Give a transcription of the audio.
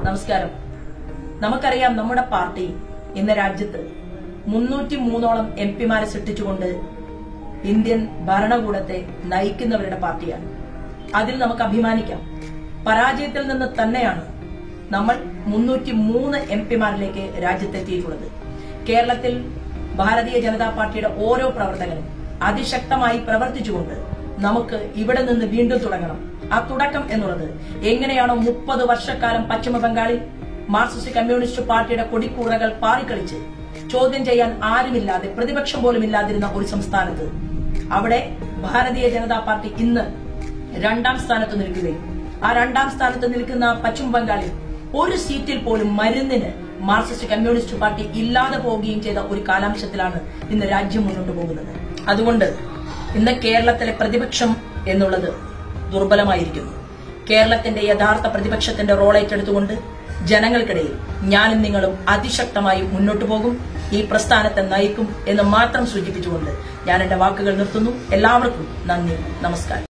നമസ്കാരം നമുക്കറിയാം നമ്മുടെ പാർട്ടി ഇന്ന് രാജ്യത്ത് മുന്നൂറ്റി മൂന്നോളം എം പിമാരെ സൃഷ്ടിച്ചുകൊണ്ട് ഇന്ത്യൻ ഭരണകൂടത്തെ നയിക്കുന്നവരുടെ പാർട്ടിയാണ് അതിൽ നമുക്ക് അഭിമാനിക്കാം പരാജയത്തിൽ നിന്ന് തന്നെയാണ് നമ്മൾ മുന്നൂറ്റി മൂന്ന് എം പിമാരിലേക്ക് രാജ്യത്തെത്തിയിട്ടുള്ളത് കേരളത്തിൽ ഭാരതീയ ജനതാ പാർട്ടിയുടെ ഓരോ പ്രവർത്തകനും അതിശക്തമായി പ്രവർത്തിച്ചുകൊണ്ട് നമുക്ക് ഇവിടെ നിന്ന് വീണ്ടും തുടങ്ങണം ആ തുടക്കം എന്നുള്ളത് എങ്ങനെയാണോ മുപ്പത് വർഷക്കാലം പശ്ചിമ ബംഗാളിൽ മാർക്സിസ്റ്റ് കമ്മ്യൂണിസ്റ്റ് പാർട്ടിയുടെ കൊടിക്കൂറകൾ പാറിക്കളിച്ച് ചോദ്യം ചെയ്യാൻ ആരുമില്ലാതെ പ്രതിപക്ഷം പോലും ഇല്ലാതിരുന്ന ഒരു സംസ്ഥാനത്ത് അവിടെ ഭാരതീയ ജനതാ പാർട്ടി ഇന്ന് രണ്ടാം സ്ഥാനത്ത് നിൽക്കുകയും ആ രണ്ടാം സ്ഥാനത്ത് നിൽക്കുന്ന പശ്ചിമ ബംഗാളിൽ ഒരു സീറ്റിൽ പോലും മരുന്നിന് മാർക്സിസ്റ്റ് കമ്മ്യൂണിസ്റ്റ് പാർട്ടി ഇല്ലാതെ പോവുകയും ചെയ്ത ഒരു കാലാംശത്തിലാണ് ഇന്ന് രാജ്യം മുന്നോട്ട് പോകുന്നത് അതുകൊണ്ട് ഇന്ന് കേരളത്തിലെ പ്രതിപക്ഷം എന്നുള്ളത് ദുർബലമായിരിക്കുന്നു കേരളത്തിന്റെ യഥാർത്ഥ പ്രതിപക്ഷത്തിന്റെ റോൾ ഏറ്റെടുത്തുകൊണ്ട് ജനങ്ങൾക്കിടയിൽ ഞാനും നിങ്ങളും അതിശക്തമായി മുന്നോട്ടു പോകും ഈ പ്രസ്ഥാനത്തെ നയിക്കും എന്ന് മാത്രം സൂചിപ്പിച്ചുകൊണ്ട് ഞാൻ എന്റെ വാക്കുകൾ നിർത്തുന്നു എല്ലാവർക്കും നന്ദി നമസ്കാരം